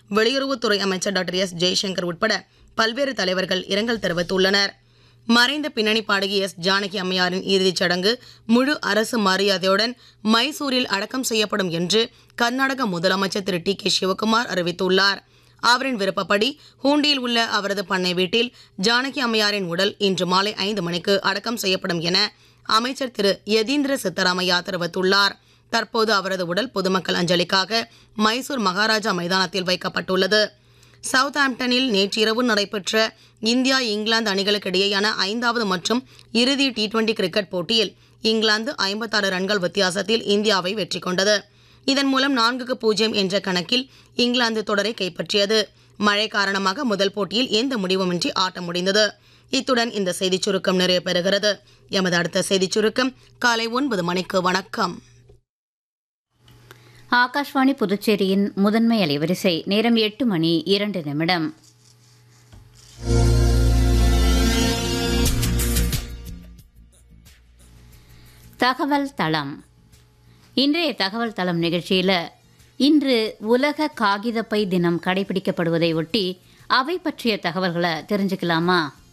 வெளியுறவுத்துறை அமைச்சர் doctor S Jaishankar உட்பட பல்வேறு தலைவர்கள் இரங்கல் தெரிவித்துள்ளனர் மறைந்த பின்னணி பாடகி எஸ் ஜானகி அம்மையாரின் இறுதிச் சடங்கு முழு அரசு மரியாதையுடன் மைசூரில் அடக்கம் செய்யப்படும் என்று கர்நாடக முதலமைச்சர் திரு டி கே சிவகுமார் அறிவித்துள்ளார் அவரின் விருப்பப்படி ஹூண்டியில் உள்ள அவரது பண்ணை வீட்டில் ஜானகி அம்மையாரின் உடல் இன்று மாலை ஐந்து மணிக்கு அடக்கம் செய்யப்படும் என அமைச்சர் திரு யதீந்திர சித்தராமையா தெரிவித்துள்ளார் தற்போது அவரது உடல் பொதுமக்கள் அஞ்சலிக்காக மைசூர் மகாராஜா மைதானத்தில் வைக்கப்பட்டுள்ளது சவுத் ஆம்டனில் நேற்றிரவு நடைபெற்ற இந்தியா இங்கிலாந்து அணிகளுக்கு இடையேயான ஐந்தாவது மற்றும் இறுதி டி டுவெண்டி கிரிக்கெட் போட்டியில் இங்கிலாந்து ஐம்பத்தாறு ரன்கள் வித்தியாசத்தில் இந்தியாவை வெற்றி கொண்டது இதன் மூலம் நான்குக்கு பூஜ்ஜியம் என்ற கணக்கில் இங்கிலாந்து தொடரை கைப்பற்றியது மழை காரணமாக முதல் போட்டியில் எந்த முடிவுமின்றி ஆட்டம் முடிந்தது இத்துடன் இந்த செய்திச் சுருக்கம் நிறைவு பெறுகிறது எமது அடுத்த செய்திச் சுருக்கம் காலை ஒன்பது மணிக்கு வணக்கம் ஆகாஷ்வாணி புதுச்சேரியின் முதன்மை அலைவரிசை நேரம் எட்டு மணி இரண்டு நிமிடம் தகவல் தளம் இன்றைய தகவல் தளம் நிகழ்ச்சியில் இன்று உலக காகிதப்பை தினம் கடைபிடிக்கப்படுவதை ஒட்டி அவை பற்றிய தகவல்களை தெரிஞ்சுக்கலாமா